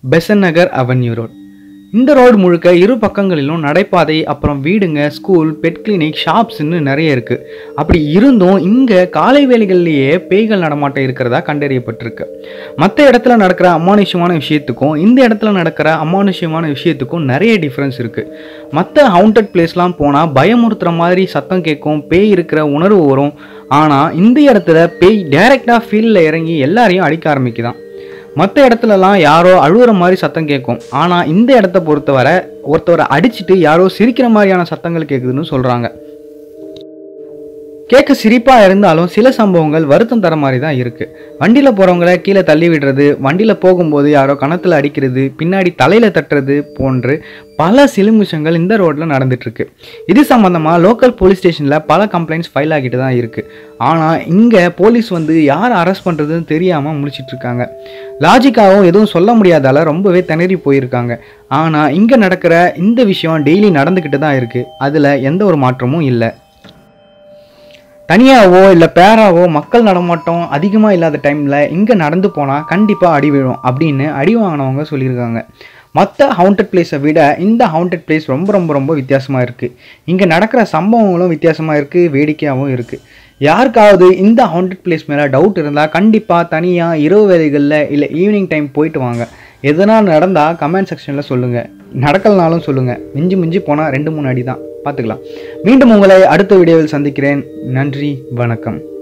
Besant Nagar avenue road இந்த road முழுக்க இரு பக்கங்களிலும் நடைபாதை அப்புறம் வீடுங்க ஸ்கூல் பெட் கிளினிக் ஷாப்ஸ்னு நிறைய இருக்குது அப்படி இருந்தும் இங்கே காலை வேளைகள்லேயே பேய்கள் நடமாட்டம் இருக்கிறதா கண்டறியப்பட்டிருக்கு மற்ற இடத்துல நடக்கிற அமானுஷ்யமான விஷயத்துக்கும் இந்த இடத்துல நடக்கிற அமானுஷ்யமான விஷயத்துக்கும் நிறைய டிஃப்ரென்ஸ் இருக்குது மற்ற ஹவுண்டட் பிளேஸ்லாம் போனால் பயமுறுத்துற மாதிரி சத்தம் கேட்கும் பேய் இருக்கிற உணர்வு வரும் ஆனால் இந்த இடத்துல பேய் டைரெக்டாக ஃபீல்டில் இறங்கி எல்லாரையும் அடிக்க ஆரம்பிக்குதான் மற்ற இடத்துலலாம் யாரோ அழுகுற மாதிரி சத்தம் கேட்கும் ஆனால் இந்த இடத்த பொறுத்தவரை ஒருத்தவரை அடிச்சிட்டு யாரோ சிரிக்கிற மாதிரியான சத்தங்கள் கேட்குதுன்னு சொல்கிறாங்க கேட்க சிரிப்பாக இருந்தாலும் சில சம்பவங்கள் வருத்தம் தர மாதிரி தான் இருக்குது வண்டியில் போகிறவங்கள கீழே தள்ளி விடுறது வண்டியில் போகும்போது யாரோ கணத்தில் அடிக்கிறது பின்னாடி தலையில் தட்டுறது போன்று பல சிலுமிஷங்கள் இந்த ரோட்டில் நடந்துட்டுருக்கு இது சம்மந்தமாக லோக்கல் போலீஸ் ஸ்டேஷனில் பல கம்ப்ளைண்ட்ஸ் ஃபைல் ஆகிட்டு தான் இருக்குது ஆனால் இங்கே போலீஸ் வந்து யார் அரெஸ்ட் பண்ணுறதுன்னு தெரியாமல் முழிச்சிட்டு இருக்காங்க லாஜிக்காகவும் எதுவும் சொல்ல முடியாதால ரொம்பவே திணறி போயிருக்காங்க ஆனால் இங்கே நடக்கிற இந்த விஷயம் டெய்லி நடந்துக்கிட்டு தான் இருக்குது அதில் எந்த ஒரு மாற்றமும் இல்லை தனியாவோ இல்லை பேராவோ மக்கள் நடமாட்டம் அதிகமாக இல்லாத டைமில் இங்கே நடந்து போனால் கண்டிப்பாக அடி விழும் அப்படின்னு அடி வாங்கினவங்க சொல்லியிருக்காங்க மற்ற ஹவுண்டட் பிளேஸை விட இந்த ஹவுண்டட் பிளேஸ் ரொம்ப ரொம்ப ரொம்ப வித்தியாசமாக இருக்குது இங்கே நடக்கிற சம்பவங்களும் வித்தியாசமாக இருக்குது வேடிக்கையாகவும் இருக்குது யாருக்காவது இந்த ஹவுண்டட் பிளேஸ் மேலே டவுட் இருந்தால் கண்டிப்பாக தனியாக இரவு வேலைகளில் இல்லை ஈவினிங் டைம் போயிட்டு வாங்க எதனால் நடந்தால் கமெண்ட் செக்ஷனில் சொல்லுங்கள் நடக்கலனாலும் சொல்லுங்கள் மிஞ்சி மிஞ்சி போனால் ரெண்டு மூணு அடி தான் பார்த்துக்கலாம் மீண்டும் உங்களை அடுத்த வீடியோவில் சந்திக்கிறேன் நன்றி வணக்கம்